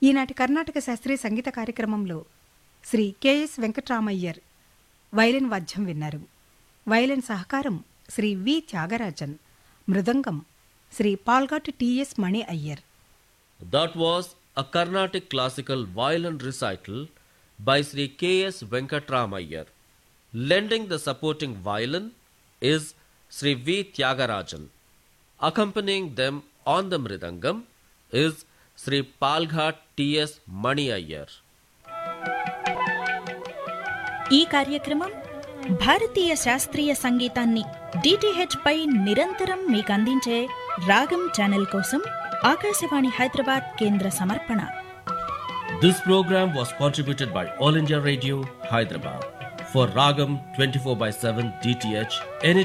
ఈనాటి కర్ణాటక శాస్త్రీయ సంగీత కార్యక్రమంలో శ్రీ కెఎస్ వెంకట్రామయ్యర్ వైలిన్ వాద్యం విన్నారు వైలిన్ సహకారం Shri V Thyagarajan mridangam Shri Palghat T S Mani Iyer That was a Carnatic classical violin recital by Sri K.S. Venkatramayar. Lending the supporting violin is Sri V. Tyagarajan. Accompanying them on the mridangam is Sri Palghat T.S. Mani Iyer. ఈ కార్యక్రమం భారతీయ శాస్త్రీయ సంగీతాన్ని DTH పై నిరంతరం మీకు అందించే రాగం channel కోసం ఆకాశవాణి హైదరాబాద్ కేంద్ర సమర్పణ This program was contributed by All India Radio, Hyderabad. For Ragam 24 by 7 DTH, any